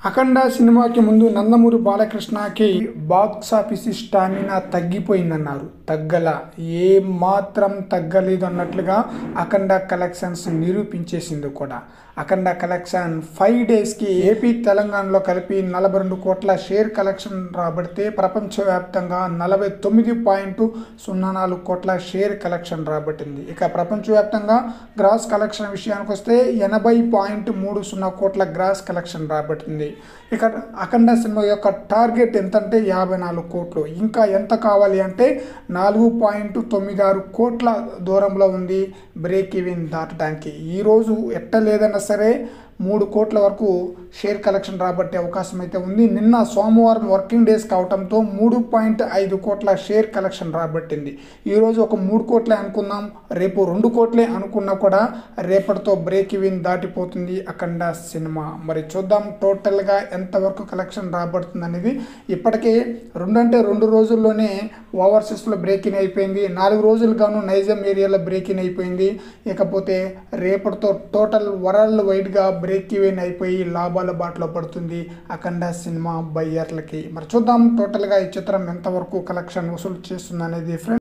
అఖండ సినిమాకి ముందు నందమూరి బాలకృష్ణకి బాక్స్ ఆఫీస్ స్టామినా తగ్గిపోయిందన్నారు తగ్గల ఏ మాత్రం తగ్గలేదు అన్నట్లుగా అఖండ కలెక్షన్స్ నిరూపించేసింది కూడా అఖండ కలెక్షన్ ఫైవ్ డేస్కి ఏపీ తెలంగాణలో కలిపి నలభై రెండు కోట్ల షేర్ కలెక్షన్ రాబడితే ప్రపంచవ్యాప్తంగా నలభై తొమ్మిది పాయింట్ సున్నా నాలుగు కోట్ల షేర్ కలెక్షన్ రాబట్టింది ఇక ప్రపంచవ్యాప్తంగా గ్రాస్ కలెక్షన్ విషయానికి వస్తే ఎనభై పాయింట్ మూడు సున్నా కోట్ల గ్రాస్ కలెక్షన్ రాబట్టింది ఇక అఖండ సినిమా యొక్క టార్గెట్ ఎంతంటే యాభై నాలుగు కోట్లు ఇంకా ఎంత కావాలి అంటే నాలుగు పాయింట్ తొమ్మిది ఆరు కోట్ల దూరంలో ఉంది బ్రేక్ ఈవెన్ దాటడానికి ఈరోజు ఎట్ట లేదన్నా సరే మూడు కోట్ల వరకు షేర్ కలెక్షన్ రాబట్టే అవకాశం అయితే ఉంది నిన్న సోమవారం వర్కింగ్ డేస్ కావడంతో మూడు పాయింట్ ఐదు కోట్ల షేర్ కలెక్షన్ రాబట్టింది ఈరోజు ఒక మూడు కోట్లే అనుకుందాం రేపు రెండు కోట్లే అనుకున్నా కూడా రేపటితో బ్రేక్ ఈవెన్ దాటిపోతుంది అఖండ సినిమా మరి చూద్దాం టోటల్గా ఎంతవరకు కలెక్షన్ రాబడుతుంది అనేది ఇప్పటికే రెండు అంటే రెండు రోజుల్లోనే ఓవర్సీస్లో బ్రేక్ ఇన్ అయిపోయింది నాలుగు రోజులుగాను నైజాం ఏరియాలో బ్రేక్ ఇన్ అయిపోయింది ఇకపోతే రేపటితో టోటల్ వరల్డ్ వైడ్గా బ్రేక్ ఈవెన్ అయిపోయి లాభాల బాటలో పడుతుంది అఖండ సినిమా బయ్యర్లకి మరి చూద్దాం టోటల్గా ఈ చిత్రం ఎంతవరకు కలెక్షన్ వసూలు చేస్తుంది అనేది ఫ్రెండ్స్